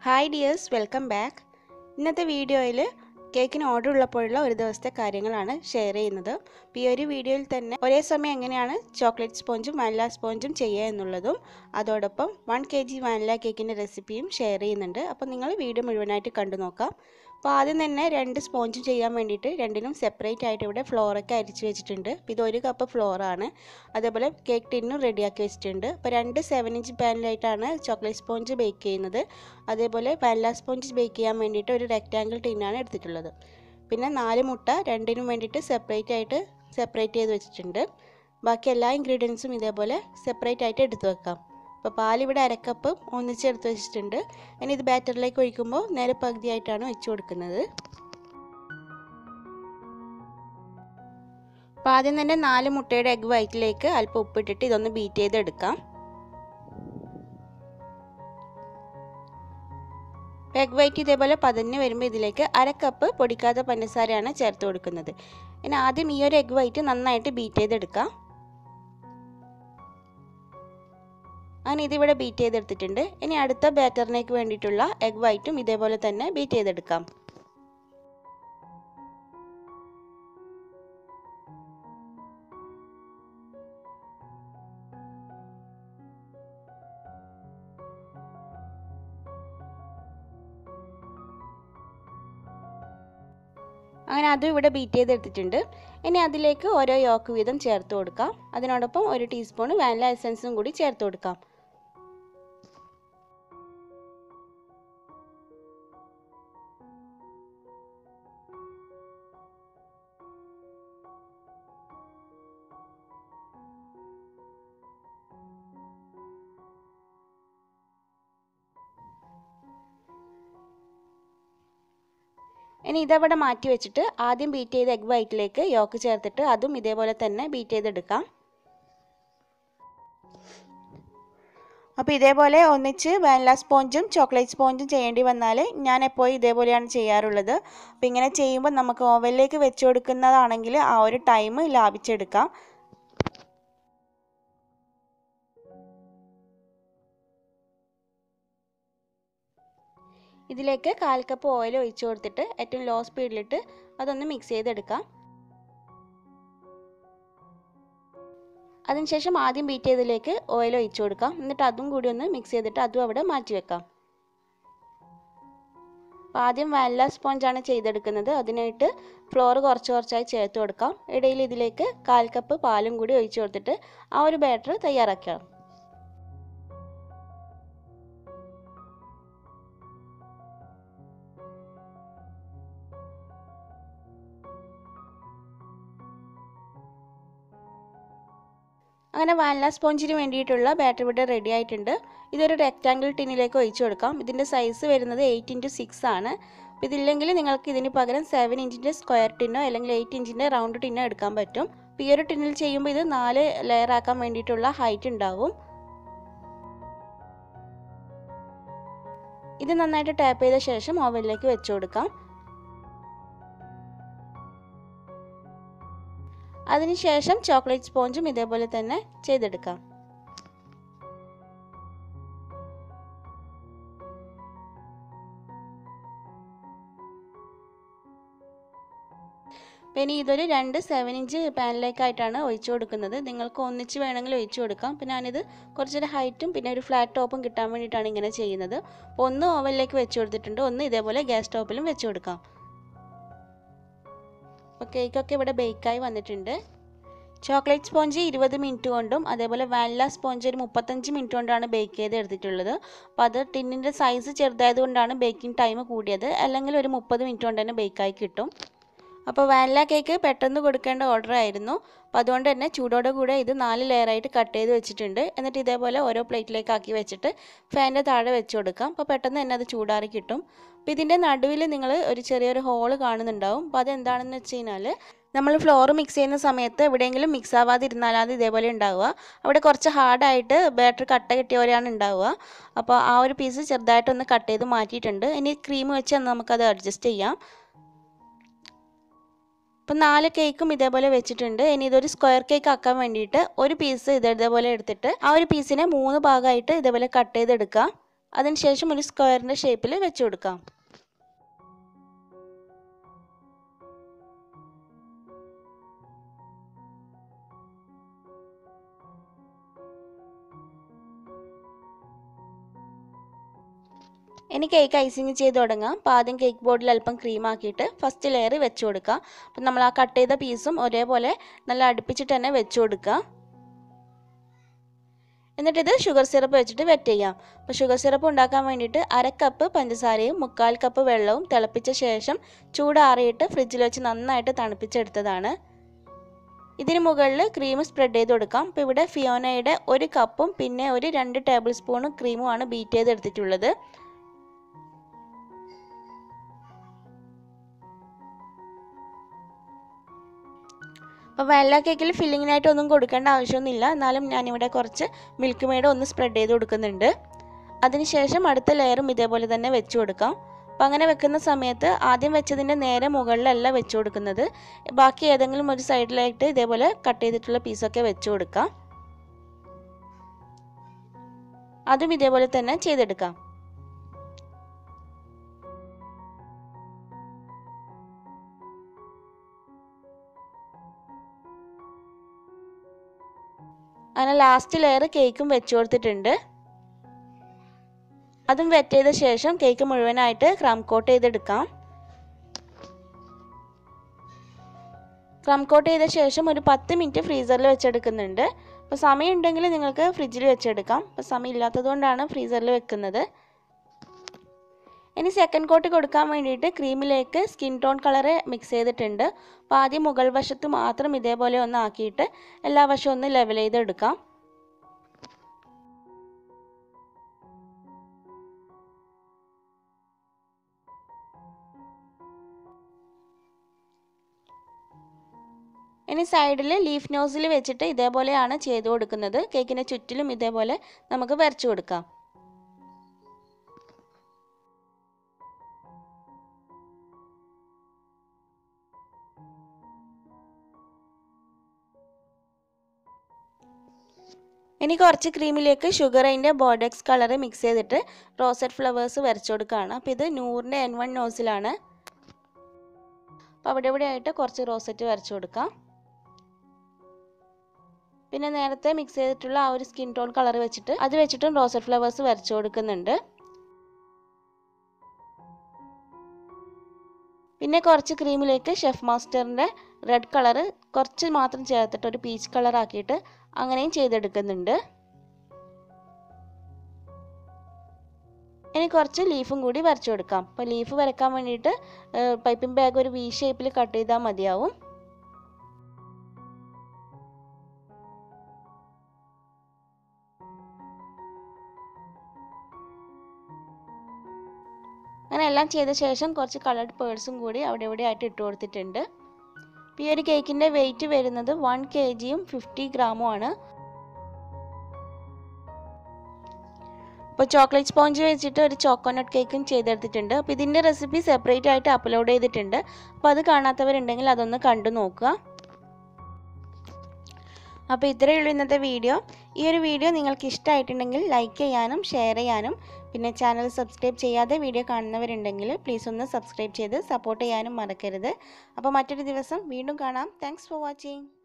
hi dears welcome back ഇന്നത്തെ വീഡിയോയിൽ കേക്കിന് ഓർഡർ ഉള്ളപ്പോഴുള്ള ഒരു ദിവസത്തെ കാര്യങ്ങളാണ് ഷെയർ ചെയ്യുന്നത് അപ്പോൾ ഈ ഒരു വീഡിയോയിൽ തന്നെ ഒരേ സമയം എങ്ങനെയാണ് ചോക്ലേറ്റ് സ്പോഞ്ചും വാനില സ്പോഞ്ചും ചെയ്യുക എന്നുള്ളതും അതോടൊപ്പം വൺ കെ ജി വാനില കേക്കിൻ്റെ റെസിപ്പിയും ഷെയർ ചെയ്യുന്നുണ്ട് അപ്പോൾ നിങ്ങൾ വീഡിയോ മുഴുവനായിട്ട് കണ്ടു നോക്കാം അപ്പോൾ ആദ്യം തന്നെ രണ്ട് സ്പോഞ്ചും ചെയ്യാൻ വേണ്ടിയിട്ട് രണ്ടിനും സെപ്പറേറ്റ് ആയിട്ട് ഇവിടെ ഫ്ലോറൊക്കെ അരിച്ച് വെച്ചിട്ടുണ്ട് അപ്പോൾ ഇത് ഒരു കപ്പ് ഫ്ലോറാണ് അതേപോലെ കേക്ക് ടിന്നും റെഡിയാക്കി വെച്ചിട്ടുണ്ട് അപ്പോൾ രണ്ട് സെവൻ ഇഞ്ച് പാനിലായിട്ടാണ് ചോക്ലേറ്റ് സ്പോഞ്ച് ബേക്ക് ചെയ്യുന്നത് അതേപോലെ വാനില സ്പോഞ്ച് ബേക്ക് ചെയ്യാൻ വേണ്ടിയിട്ട് ഒരു റെക്റ്റാങ്കിൾ ടിന്നാണ് എടുത്തിട്ടുള്ളത് പിന്നെ നാല് മുട്ട രണ്ടിനും വേണ്ടിയിട്ട് സെപ്പറേറ്റ് ആയിട്ട് സെപ്പറേറ്റ് ചെയ്ത് വെച്ചിട്ടുണ്ട് ബാക്കി എല്ലാ ഇൻഗ്രീഡിയൻസും ഇതേപോലെ സെപ്പറേറ്റ് ആയിട്ട് എടുത്ത് വെക്കാം അപ്പോൾ പാലിവിടെ അരക്കപ്പ് ഒന്നിച്ച് എടുത്ത് വെച്ചിട്ടുണ്ട് ഇനി ഇത് ബാറ്ററിലേക്ക് ഒഴിക്കുമ്പോൾ നേരെ പകുതിയായിട്ടാണ് വെച്ച് കൊടുക്കുന്നത് അപ്പോൾ ആദ്യം തന്നെ നാല് മുട്ടയുടെ എഗ് വൈറ്റിലേക്ക് അല്പം ഉപ്പിട്ടിട്ട് ഇതൊന്ന് ബീറ്റ് ചെയ്തെടുക്കാം എഗ് വൈറ്റ് ഇതേപോലെ പതഞ്ഞ് വരുമ്പോൾ ഇതിലേക്ക് അര കപ്പ് പൊടിക്കാത്ത പഞ്ചസാരയാണ് ചേർത്ത് കൊടുക്കുന്നത് ഇനി ആദ്യം ഈ ഒരു എഗ് വൈറ്റ് നന്നായിട്ട് ബീറ്റ് ചെയ്തെടുക്കാം അങ്ങനെ ഇതിവിടെ ബീറ്റ് ചെയ്തെടുത്തിട്ടുണ്ട് ഇനി അടുത്ത ബാറ്ററിനേക്ക് വേണ്ടിയിട്ടുള്ള എഗ് വൈറ്റും ഇതേപോലെ തന്നെ ബീറ്റ് ചെയ്തെടുക്കാം അങ്ങനെ അതും ഇവിടെ ബീറ്റ് ചെയ്തെടുത്തിട്ടുണ്ട് ഇനി അതിലേക്ക് ഓരോ യോക്ക് വീതം ചേർത്ത് കൊടുക്കാം അതിനോടൊപ്പം ഒരു ടീസ്പൂൺ വാനില എസൻസും കൂടി ചേർത്ത് കൊടുക്കാം ഇനി ഇതവിടെ മാറ്റി വെച്ചിട്ട് ആദ്യം ബീറ്റ് ചെയ്ത എഗ് വൈറ്റിലേക്ക് യോക്ക് ചേർത്തിട്ട് അതും ഇതേപോലെ തന്നെ ബീറ്റ് ചെയ്തെടുക്കാം അപ്പോൾ ഇതേപോലെ ഒന്നിച്ച് വാനില സ്പോഞ്ചും ചോക്ലേറ്റ് സ്പോഞ്ചും ചെയ്യേണ്ടി വന്നാൽ ഞാൻ എപ്പോഴും ഇതേപോലെയാണ് ചെയ്യാറുള്ളത് അപ്പോൾ ഇങ്ങനെ ചെയ്യുമ്പോൾ നമുക്ക് ഓവനിലേക്ക് വെച്ച് കൊടുക്കുന്നതാണെങ്കിൽ ആ ഒരു ടൈം ലാഭിച്ചെടുക്കാം ഇതിലേക്ക് കാൽ കപ്പ് ഓയിൽ ഒഴിച്ച് കൊടുത്തിട്ട് ഏറ്റവും ലോ സ്പീഡിലിട്ട് അതൊന്ന് മിക്സ് ചെയ്തെടുക്കാം അതിനുശേഷം ആദ്യം ബീറ്റ് ചെയ്തതിലേക്ക് ഓയിൽ ഒഴിച്ചു കൊടുക്കാം എന്നിട്ട് അതും കൂടി ഒന്ന് മിക്സ് ചെയ്തിട്ട് അതും അവിടെ മാറ്റി വെക്കാം അപ്പോൾ ആദ്യം വാനില സ്പോഞ്ചാണ് ചെയ്തെടുക്കുന്നത് അതിനായിട്ട് ഫ്ലോർ കുറച്ച് കുറച്ചായി ചേർത്ത് കൊടുക്കാം ഇടയിൽ ഇതിലേക്ക് കാൽ കപ്പ് പാലും കൂടി ഒഴിച്ചു കൊടുത്തിട്ട് ആ ഒരു ബാറ്റർ തയ്യാറാക്കാം അങ്ങനെ വാനില സ്പോഞ്ചിന് വേണ്ടിയിട്ടുള്ള ബാറ്റർ ഇവിടെ റെഡി ആയിട്ടുണ്ട് ഇതൊരു റെക്റ്റാങ്കിൾ ടിന്നിലേക്ക് ഒഴിച്ചു കൊടുക്കാം ഇതിൻ്റെ സൈസ് വരുന്നത് എയ്റ്റ് ഇൻറ്റു സിക്സ് ആണ് അപ്പോൾ ഇതില്ലെങ്കിൽ നിങ്ങൾക്ക് ഇതിന് പകരം സെവൻ ഇഞ്ചിൻ്റെ സ്ക്വയർ ടിന്നോ അല്ലെങ്കിൽ എയ്റ്റ് ഇഞ്ചിൻ്റെ റൗണ്ട് ടിന്നോ എടുക്കാൻ പറ്റും അപ്പോൾ ഈ ഒരു ടിന്നിൽ ചെയ്യുമ്പോൾ ഇത് നാല് ലെയർ ആക്കാൻ വേണ്ടിയിട്ടുള്ള ഹൈറ്റ് ഉണ്ടാവും ഇത് നന്നായിട്ട് ടാപ്പ് ചെയ്ത ശേഷം ഓവനിലേക്ക് വെച്ച് കൊടുക്കാം അതിനുശേഷം ചോക്ലേറ്റ് സ്പോഞ്ചും ഇതേപോലെ തന്നെ ചെയ്തെടുക്കാം പിന്നെ ഇതൊരു രണ്ട് സെവൻ ഇഞ്ച് പാനിലേക്കായിട്ടാണ് ഒഴിച്ചു കൊടുക്കുന്നത് നിങ്ങൾക്ക് ഒന്നിച്ച് വേണമെങ്കിൽ ഒഴിച്ചു കൊടുക്കാം പിന്നെ ഞാനിത് കുറച്ചൊരു ഹൈറ്റും പിന്നെ ഒരു ഫ്ലാറ്റ് ടോപ്പും കിട്ടാൻ വേണ്ടിയിട്ടാണ് ഇങ്ങനെ ചെയ്യുന്നത് അപ്പോൾ ഒന്ന് ഓവനിലേക്ക് വെച്ച് കൊടുത്തിട്ടുണ്ട് ഒന്ന് ഇതേപോലെ ഗ്യാസ് ടോപ്പിലും വെച്ച് കൊടുക്കാം അപ്പോൾ കേക്കൊക്കെ ഇവിടെ ബേക്കായി വന്നിട്ടുണ്ട് ചോക്ലേറ്റ് സ്പോഞ്ച് ഇരുപത് മിനിറ്റ് കൊണ്ടും അതേപോലെ വാനില സ്പോഞ്ച് ഒരു മുപ്പത്തഞ്ച് മിനിറ്റ് കൊണ്ടാണ് ബേക്ക് ചെയ്ത് എടുത്തിട്ടുള്ളത് അപ്പോൾ അത് ടിന്നിൻ്റെ സൈസ് ചെറുതായത് കൊണ്ടാണ് ബേക്കിംഗ് ടൈം കൂടിയത് അല്ലെങ്കിൽ ഒരു മുപ്പത് മിനിറ്റ് കൊണ്ട് തന്നെ ബേക്കായി കിട്ടും അപ്പോൾ വാനില കേക്ക് പെട്ടെന്ന് കൊടുക്കേണ്ട ഓർഡർ ആയിരുന്നു അപ്പോൾ അതുകൊണ്ട് തന്നെ ചൂടോടെ കൂടെ ഇത് നാല് ലെയറായിട്ട് കട്ട് ചെയ്ത് വെച്ചിട്ടുണ്ട് എന്നിട്ട് ഇതേപോലെ ഓരോ പ്ലേറ്റിലേക്ക് ആക്കി വെച്ചിട്ട് ഫാനിൻ്റെ താഴെ വെച്ച് കൊടുക്കാം അപ്പോൾ പെട്ടെന്ന് തന്നെ അത് ചൂടാറി കിട്ടും അപ്പോൾ ഇതിൻ്റെ നടുവിൽ നിങ്ങൾ ഒരു ചെറിയൊരു ഹോള് കാണുന്നുണ്ടാവും അപ്പോൾ അതെന്താണെന്ന് വെച്ച് കഴിഞ്ഞാൽ നമ്മൾ ഫ്ലോർ മിക്സ് ചെയ്യുന്ന സമയത്ത് എവിടെയെങ്കിലും മിക്സ് ആവാതിരുന്നാലാണ് ഇതേപോലെ ഉണ്ടാവുക അവിടെ കുറച്ച് ഹാർഡായിട്ട് ബാറ്റർ കട്ട കിട്ടിയ പോലെയാണ് ഉണ്ടാവുക അപ്പോൾ ആ ഒരു പീസ് ചെറുതായിട്ടൊന്ന് കട്ട് ചെയ്ത് മാറ്റിയിട്ടുണ്ട് ഇനി ക്രീം വെച്ച് നമുക്കത് അഡ്ജസ്റ്റ് ചെയ്യാം അപ്പം നാല് കേക്കും ഇതേപോലെ വെച്ചിട്ടുണ്ട് ഇനി ഇതൊരു സ്ക്വയർ കേക്ക് ആക്കാൻ വേണ്ടിയിട്ട് ഒരു പീസ് ഇത് ഇതേപോലെ എടുത്തിട്ട് ആ ഒരു പീസിനെ മൂന്ന് ഭാഗമായിട്ട് ഇതേപോലെ കട്ട് ചെയ്തെടുക്കുക അതിനുശേഷം ഒരു സ്ക്വയറിൻ്റെ ഷേപ്പിൽ വെച്ച് കൊടുക്കാം ഇനി കേക്ക് ഐസിങ് ചെയ്ത് തുടങ്ങാം അപ്പോൾ ആദ്യം കേക്ക് ബോർഡിൽ അല്പം ക്രീം ആക്കിയിട്ട് ഫസ്റ്റ് ലെയർ വെച്ച് കൊടുക്കുക അപ്പം നമ്മൾ ആ കട്ട് ചെയ്ത പീസും ഒരേപോലെ നല്ല അടുപ്പിച്ചിട്ട് തന്നെ വെച്ച് കൊടുക്കുക എന്നിട്ടിത് ഷുഗർ സിറപ്പ് വെച്ചിട്ട് വെറ്റ് ചെയ്യാം അപ്പോൾ ഷുഗർ സിറപ്പ് ഉണ്ടാക്കാൻ വേണ്ടിയിട്ട് അര കപ്പ് പഞ്ചസാരയും മുക്കാൽ കപ്പ് വെള്ളവും തിളപ്പിച്ച ശേഷം ചൂടാറിയിട്ട് ഫ്രിഡ്ജിൽ വെച്ച് നന്നായിട്ട് തണുപ്പിച്ചെടുത്തതാണ് ഇതിന് മുകളിൽ ക്രീം സ്പ്രെഡ് ചെയ്ത് കൊടുക്കാം അപ്പോൾ ഇവിടെ ഫിയോനയുടെ ഒരു കപ്പും പിന്നെ ഒരു രണ്ട് ടേബിൾ സ്പൂണും ക്രീമുമാണ് ബീറ്റ് ചെയ്തെടുത്തിട്ടുള്ളത് അപ്പോൾ വെള്ള കേക്കിൽ ഫില്ലിങ്ങിനായിട്ട് ഒന്നും കൊടുക്കേണ്ട ആവശ്യമൊന്നുമില്ല എന്നാലും ഞാനിവിടെ കുറച്ച് മിൽക്ക് മെയ്ഡ് ഒന്ന് സ്പ്രെഡ് ചെയ്ത് കൊടുക്കുന്നുണ്ട് അതിനുശേഷം അടുത്ത ലെയറും ഇതേപോലെ തന്നെ വെച്ച് കൊടുക്കാം അപ്പോൾ അങ്ങനെ വെക്കുന്ന സമയത്ത് ആദ്യം വെച്ചതിൻ്റെ നേരെ മുകളിലല്ല വെച്ച് കൊടുക്കുന്നത് ബാക്കി ഏതെങ്കിലും ഒരു സൈഡിലായിട്ട് ഇതേപോലെ കട്ട് ചെയ്തിട്ടുള്ള പീസൊക്കെ വെച്ച് കൊടുക്കാം അതും ഇതേപോലെ തന്നെ ചെയ്തെടുക്കാം അങ്ങനെ ലാസ്റ്റ് ലെയർ കേക്കും വെച്ച് കൊടുത്തിട്ടുണ്ട് അതും വെറ്റ് ചെയ്ത ശേഷം കേക്ക് മുഴുവനായിട്ട് ക്രം കോട്ട് ചെയ്തെടുക്കാം ക്രം കോട്ട് ചെയ്ത ശേഷം ഒരു പത്ത് മിനിറ്റ് ഫ്രീസറിൽ വെച്ചെടുക്കുന്നുണ്ട് അപ്പോൾ സമയം ഉണ്ടെങ്കിൽ നിങ്ങൾക്ക് ഫ്രിഡ്ജിൽ വെച്ചെടുക്കാം അപ്പോൾ സമയം ഇല്ലാത്തതുകൊണ്ടാണ് ഫ്രീസറിൽ വെക്കുന്നത് ഇനി സെക്കൻഡ് കോട്ട് കൊടുക്കാൻ വേണ്ടിയിട്ട് ക്രീമിലേക്ക് സ്കിൻ ടോൺ കളറ് മിക്സ് ചെയ്തിട്ടുണ്ട് അപ്പോൾ ആദ്യം മുകൾ വശത്ത് മാത്രം ഇതേപോലെ ഒന്ന് ആക്കിയിട്ട് എല്ലാ വശവും ഒന്ന് ലെവൽ ചെയ്തെടുക്കാം ഇനി സൈഡിൽ ലീഫ് നോസിൽ വെച്ചിട്ട് ഇതേപോലെയാണ് ചെയ്തു കൊടുക്കുന്നത് കേക്കിന് ചുറ്റിലും ഇതേപോലെ നമുക്ക് വരച്ചു കൊടുക്കാം ഇനി കുറച്ച് ക്രീമിലേക്ക് ഷുഗർ അതിൻ്റെ ബോർഡെക്സ് കളർ മിക്സ് ചെയ്തിട്ട് റോസറ്റ് ഫ്ലവേഴ്സ് വരച്ചു കൊടുക്കുകയാണ് അപ്പോൾ ഇത് നൂറിൻ്റെ എൻ വൺ നോസിലാണ് അപ്പോൾ അവിടെ ഇവിടെ ആയിട്ട് കുറച്ച് റോസറ്റ് വരച്ചു കൊടുക്കാം പിന്നെ നേരത്തെ മിക്സ് ചെയ്തിട്ടുള്ള ആ ഒരു സ്കിൻ ടോൺ കളർ വെച്ചിട്ട് അത് വെച്ചിട്ടും റോസറ്റ് ഫ്ലവേഴ്സ് വരച്ചു കൊടുക്കുന്നുണ്ട് പിന്നെ കുറച്ച് ക്രീമിലേക്ക് ഷെഫ് മാസ്റ്ററിൻ്റെ റെഡ് കളർ കുറച്ച് മാത്രം ചേർത്തിട്ട് ഒരു പീച്ച് കളർ ആക്കിയിട്ട് അങ്ങനെയും ചെയ്തെടുക്കുന്നുണ്ട് ഇനി കുറച്ച് ലീഫും കൂടി വരച്ചു കൊടുക്കാം അപ്പോൾ ലീഫ് വരയ്ക്കാൻ വേണ്ടിയിട്ട് പൈപ്പിംഗ് ബാഗ് ഒരു വി ഷേപ്പിൽ കട്ട് ചെയ്താൽ മതിയാവും അങ്ങനെ എല്ലാം ചെയ്ത ശേഷം കുറച്ച് കളർഡ് പേഴ്സും കൂടി അവിടെ ഇവിടെ ആയിട്ട് ഇട്ട് കൊടുത്തിട്ടുണ്ട് ഈ ഒരു കേക്കിൻ്റെ വെയിറ്റ് വരുന്നത് വൺ കെ ജിയും ഫിഫ്റ്റി ഗ്രാമും ആണ് അപ്പോൾ ചോക്ലേറ്റ് സ്പോഞ്ച് വെച്ചിട്ട് ഒരു ചോക്കോനട്ട് കേക്കും ചെയ്തെടുത്തിട്ടുണ്ട് അപ്പോൾ ഇതിൻ്റെ റെസിപ്പി സെപ്പറേറ്റ് ആയിട്ട് അപ്ലോഡ് ചെയ്തിട്ടുണ്ട് അപ്പോൾ അത് കാണാത്തവരുണ്ടെങ്കിൽ അതൊന്ന് കണ്ടു നോക്കുക അപ്പോൾ ഇത്രയേ ഉള്ളൂ ഇന്നത്തെ വീഡിയോ ഈ ഒരു വീഡിയോ നിങ്ങൾക്ക് ഇഷ്ടമായിട്ടുണ്ടെങ്കിൽ ലൈക്ക് ചെയ്യാനും ഷെയർ ചെയ്യാനും പിന്നെ ചാനൽ സബ്സ്ക്രൈബ് ചെയ്യാതെ വീഡിയോ കാണുന്നവരുണ്ടെങ്കിൽ പ്ലീസ് ഒന്ന് സബ്സ്ക്രൈബ് ചെയ്ത് സപ്പോർട്ട് ചെയ്യാനും മറക്കരുത് അപ്പോൾ മറ്റൊരു ദിവസം വീണ്ടും കാണാം താങ്ക്സ് ഫോർ വാച്ചിങ്